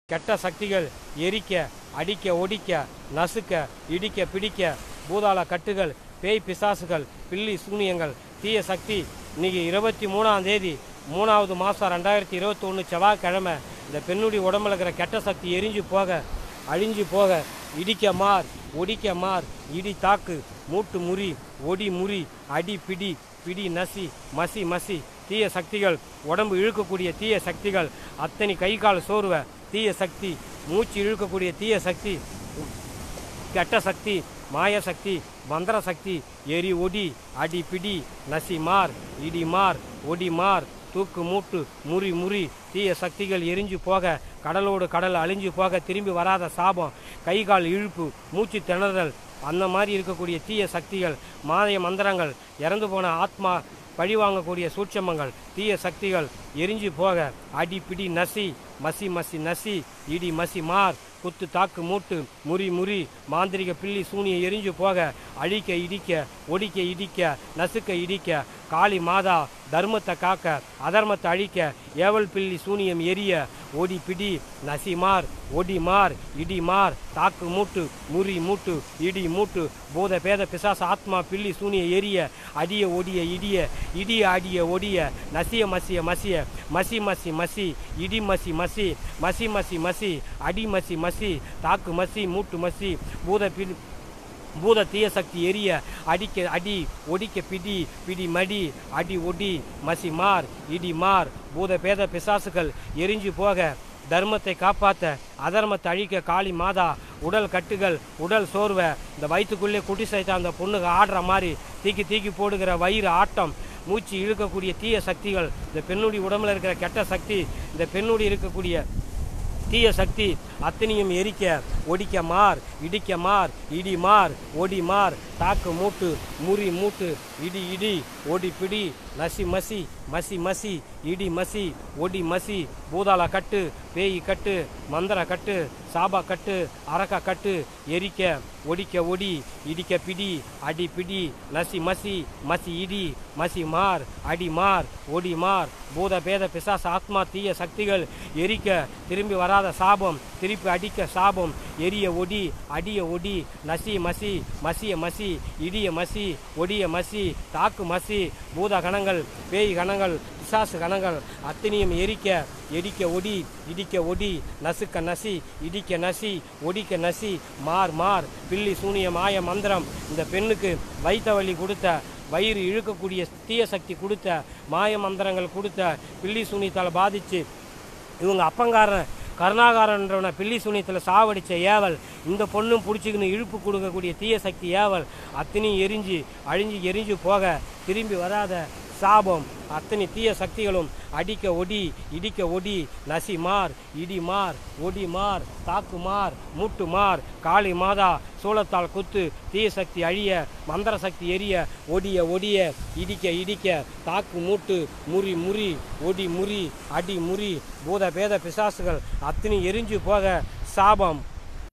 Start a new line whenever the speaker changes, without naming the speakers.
கெட்ட சக்திகள் எரிக்க அடிக்க ஒடிக்க நசுக்க இடிக்க பிடிக்க பூதாள கட்டுகள் பேய் பிசாசுகள் பில்லி சூனியங்கள் தீய சக்தி இன்னைக்கு இருபத்தி மூணாம் தேதி மூணாவது மாதம் ரெண்டாயிரத்தி இருபத்தொன்று செவ்வாய்க்கிழமை இந்த பெண்ணுடைய உடம்புல இருக்கிற கெட்ட சக்தி எரிஞ்சு போக அழிஞ்சு போக இடிக்க மார் ஒடிக்க மார் இடி தாக்கு மூட்டு முறி ஒடி முறி அடி பிடி பிடி நசி மசி மசி தீய சக்திகள் உடம்பு இழுக்கக்கூடிய தீய சக்திகள் அத்தனை கை கால் சோர்வ தீய சக்தி மூச்சு இழுக்கக்கூடிய தீய சக்தி கெட்ட சக்தி மாய சக்தி மந்திர சக்தி எரி ஒடி அடி பிடி நசி மார் இடி மார் ஒடி மார் தூக்கு மூட்டு முறி முறி தீய சக்திகள் எரிஞ்சு போக கடலோடு கடல் அழிஞ்சு போக திரும்பி வராத சாபம் கை கால் இழுப்பு மூச்சு திணறல் அந்த மாதிரி இருக்கக்கூடிய தீய சக்திகள் மாய மந்திரங்கள் இறந்து போன ஆத்மா பழி வாங்கக்கூடிய சூட்சமங்கள் தீய சக்திகள் எரிஞ்சு போக அடி பிடி நசி மசி மசி நசி இடி மசி மார் குத்து தாக்கு மூட்டு முறி முறி மாந்திரிக பில்லி சூனிய எரிஞ்சு போக அழிக்க இடிக்க ஒடிக்க இடிக்க நசுக்க இடிக்க காளி மாதா தர்மத்தை காக்க அதர்மத்தை அழிக்க ஏவல் பில்லி சூனியம் எரிய ஒடி பிடி நசிமார் ஒடிமார் இடிமார் தாக்கு மூட்டு முறி மூட்டு இடி மூட்டு பூத பேத பிசாச ஆத்மா பில்லி சூனிய எரிய அடிய ஒடிய இடிய இடிய அடிய ஒடிய நசிய மசிய மசிய மசி மசி மசி இடி மசி மசி மசி மசி மசி அடி மசி மசி தாக்கு மசி மூட்டு மசி பூத பிடி பூத தீய சக்தி எரிய அடிக்க அடி ஒடிக்க பிடி பிடி மடி அடி ஒடி மசி மார் இடி மார் பூத பேத பிசாசுகள் எரிஞ்சு போக தர்மத்தை காப்பாற்ற அதர்மத்தை அழிக்க காளி மாதா உடல் கட்டுகள் உடல் சோர்வை இந்த வயிற்றுக்குள்ளே குட்டி சைத்தா அந்த பொண்ணுங்க ஆடுற மாதிரி தீக்கி தீக்கி போடுகிற வயிறு ஆட்டம் மூச்சு இழுக்கக்கூடிய தீய சக்திகள் இந்த பெண்ணுடைய உடம்புல இருக்கிற கெட்ட சக்தி இந்த பெண்ணுடைய இருக்கக்கூடிய தீய சக்தி அத்தனையும் எரிக்க ஒடிக்க மார் இடிக்க மார் இடி மார் ஒடி மார் தாக்கு மூட்டு முறி மூட்டு இடி இடி ஒடி பிடி நசி மசி மசி மசி இடி மசி ஒடி மசி பூதாள கட்டு பேய் கட்டு மந்திர கட்டு சாபா கட்டு அரக்க கட்டு எரிக்க ஒடிக்க ஒடி இடிக்க பிடி அடி பிடி நசி மசி மசி இடி மசி மார் அடி மார் ஒடி மார் பூத பேத பிசாச ஆத்மா தீய சக்திகள் எரிக்க திரும்பி வராத சாபம் திருப்பி அடிக்க சாபம் எரிய ஒடி அடிய ஒடி நசி மசி மசிய மசி இடிய மசி ஒடிய மசி தாக்கு மசி பூத கணங்கள் பேய் கணங்கள் பிசாசு கணங்கள் அத்தனையும் எரிக்க எடிக்க ஒடி இடிக்க ஒடி நசுக்க நசி இடிக்க நசி ஒடிக்க நசி மார் மார் பில்லி சூனிய மாய மந்திரம் இந்த பெண்ணுக்கு வைத்த வலி கொடுத்த வயிறு இழுக்கக்கூடிய தீய சக்தி கொடுத்த மாய மந்திரங்கள் கொடுத்த பில்லி சூனியத்தால் பாதிச்சு இவங்க அப்பங்காரன் கருணாகாரன்றவனை பில்லி சூனியத்தில் சாவடித்த ஏவல் இந்த பொண்ணும் பிடிச்சிக்கின்னு இழுப்பு கொடுக்கக்கூடிய தீய சக்தி ஏவல் அத்தனையும் எரிஞ்சு அழிஞ்சு எரிஞ்சு போக திரும்பி வராத சாபம் அத்தனை தீய சக்திகளும் அடிக்க ஒடி இடிக்க ஒடி நசி மார் இடி மார் ஒடி மார் தாக்கு மார் மூட்டு மார் காளி மாதா சூளத்தால் குத்து தீய சக்தி அழிய மந்திர சக்தி எரிய ஒடிய ஒடிய இடிக்க இடிக்க தாக்கு மூட்டு முறி முறி ஒடி முறி அடி முறி பூத பேத பிசாசுகள் அத்தனை எரிஞ்சு போக சாபம்